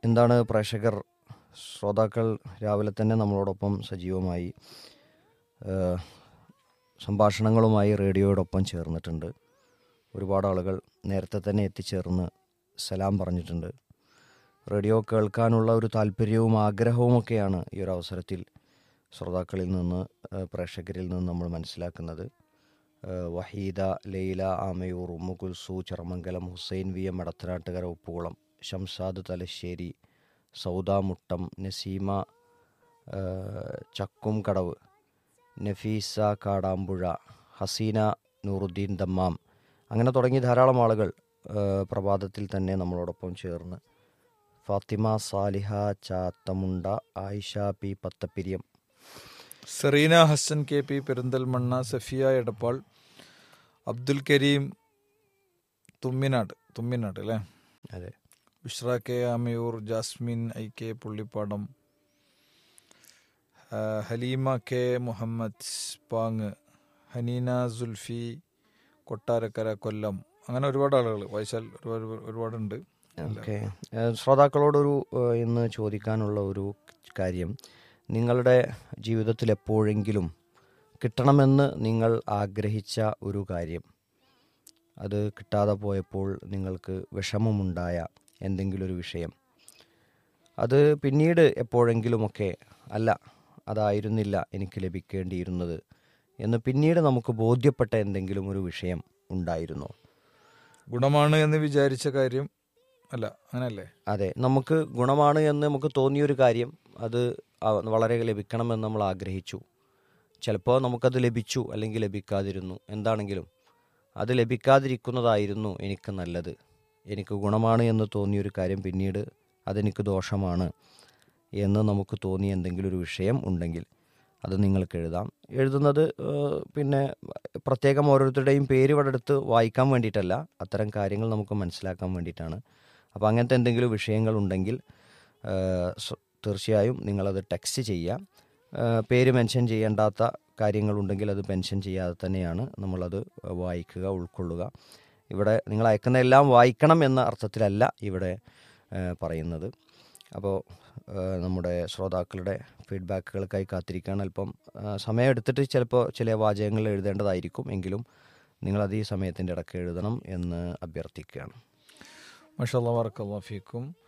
എന്താണ് പ്രേക്ഷകർ ശ്രോതാക്കൾ രാവിലെ തന്നെ നമ്മളോടൊപ്പം സജീവമായി ഏഹ്, സംഭാഷണങ്ങളുമായി റേഡിയോയോടൊപ്പം ചേർന്നിട്ടുണ്ട് ഒരുപാട് ആളുകൾ നേരത്തെ തന്നെ എത്തിച്ചേർന്ന് സലാം പറഞ്ഞിട്ടുണ്ട് റേഡിയോ കേൾക്കാനുള്ള ഒരു താല്പര്യവും ആഗ്രഹവുമൊക്കെയാണ് ഈ ഒരു അവസരത്തിൽ ശ്രോതാക്കളിൽ നിന്ന് ഏഹ്, പ്രേക്ഷകരിൽ നിന്ന് നമ്മൾ മനസ്സിലാക്കുന്നത് ഏഹ്, വഹീദ ലൈല ആമയൂർ ഉമ്മു കുൽസു ചെറമംഗലം ഹുസൈൻ വി എം എടത്തനാട്ടുകര ഉപ്പുകുളം ഷംസാദ് തലശ്ശേരി സൗദ മുട്ടം നസീമ ഏഹ്, ചക്കും കടവ് നഫീസ കാടാമ്പുഴ ഹസീന നൂറുദ്ദീൻ ദമ്മാം അങ്ങനെ തുടങ്ങി ധാരാളം ആളുകൾ ഏഹ്, പ്രഭാതത്തിൽ തന്നെ നമ്മളോടൊപ്പം ചേർന്ന് Fathima Saliha Chathamunda Ayisha P Pathappiriyam Sereena Hasan K P Perinthalmanna Safiya Edappal Abdul Kareem Thumminad Thumminad അല്ലേ അതെ Bishra K Amayur Jasmin I K Pullippadam ആ, ഹലീമ കെ മുഹമ്മദ് പാങ് ഹനീന സുൽഫി കൊട്ടാരക്കര കൊല്ലം അങ്ങനെ ഒരുപാട് ആളുകൾ വായിച്ചാൽ ഒരുപാട് ഒരുപാടുണ്ട് ഓക്കെ ശ്രോതാക്കളോടൊരു ഏഹ്, ഇന്ന് ചോദിക്കാനുള്ള ഒരു കാര്യം നിങ്ങളുടെ ജീവിതത്തിൽ എപ്പോഴെങ്കിലും കിട്ടണമെന്ന് നിങ്ങൾ ആഗ്രഹിച്ച ഒരു കാര്യം അത് കിട്ടാതെ പോയപ്പോൾ നിങ്ങൾക്ക് വിഷമമുണ്ടായ എന്തെങ്കിലും ഒരു വിഷയം അത് പിന്നീട് എപ്പോഴെങ്കിലുമൊക്കെ അല്ല അതായിരുന്നില്ല എനിക്ക് ലഭിക്കേണ്ടിയിരുന്നത് എന്ന് പിന്നീട് നമുക്ക് ബോധ്യപ്പെട്ട എന്തെങ്കിലും ഒരു വിഷയം ഉണ്ടായിരുന്നോ ഗുണമാണ് എന്ന് വിചാരിച്ച കാര്യം അല്ല അങ്ങനല്ലേ അതെ നമുക്ക് ഗുണമാണ് എന്ന് നമുക്ക് തോന്നിയൊരു കാര്യം അത് ആ- വളരെ ലഭിക്കണമെന്ന് നമ്മൾ ആഗ്രഹിച്ചു ചിലപ്പോൾ നമുക്കത് ലഭിച്ചു അല്ലെങ്കിൽ ലഭിക്കാതിരുന്നു എന്താണെങ്കിലും അത് ലഭിക്കാതിരിക്കുന്നതായിരുന്നു എനിക്ക് നല്ലത് എനിക്ക് ഗുണമാണ് എന്ന് തോന്നിയൊരു കാര്യം പിന്നീട് അതെനിക്ക് ദോഷമാണ് എന്ന് നമുക്ക് തോന്നിയ എന്തെങ്കിലും ഒരു വിഷയം ഉണ്ടെങ്കിൽ അത് നിങ്ങൾക്ക് എഴുതാം എഴുതുന്നത് ഏഹ്, പിന്നെ പ്രത്യേകം ഓരോരുത്തരുടെയും പേര് ഇവിടെ എടുത്ത് വായിക്കാൻ വേണ്ടിയിട്ടല്ല അത്തരം കാര്യങ്ങൾ നമുക്ക് മനസ്സിലാക്കാൻ വേണ്ടിയിട്ടാണ് അപ്പോൾ അങ്ങനത്തെ എന്തെങ്കിലും വിഷയങ്ങൾ ഉണ്ടെങ്കിൽ ഏഹ്, സ- തീർച്ചയായും നിങ്ങളത് ടെക്സ്റ്റ് ചെയ്യുക ഏഹ്, പേര് മെൻഷൻ ചെയ്യേണ്ടാത്ത കാര്യങ്ങളുണ്ടെങ്കിൽ അത് മെൻഷൻ ചെയ്യാതെ തന്നെയാണ് നമ്മളത് വായിക്കുക ഉൾക്കൊള്ളുക ഇവിടെ നിങ്ങൾ അയക്കുന്ന എല്ലാം വായിക്കണം എന്ന അർത്ഥത്തിലല്ല ഇവിടെ ഏഹ്, പറയുന്നത് അപ്പോൾ ഏഹ്, നമ്മുടെ ശ്രോതാക്കളുടെ ഫീഡ്ബാക്കുകൾക്കായി കാത്തിരിക്കാൻ അല്പം ഏഹ്, സമയമെടുത്തിട്ട് ചിലപ്പോൾ ചില വാചകങ്ങൾ എഴുതേണ്ടതായിരിക്കും എങ്കിലും നിങ്ങളത് ഈ സമയത്തിൻ്റെ ഇടയ്ക്ക് എഴുതണം എന്ന് അഭ്യർത്ഥിക്കുകയാണ് മഷാല്ല വർക്കല്ലാ ഫീക്കും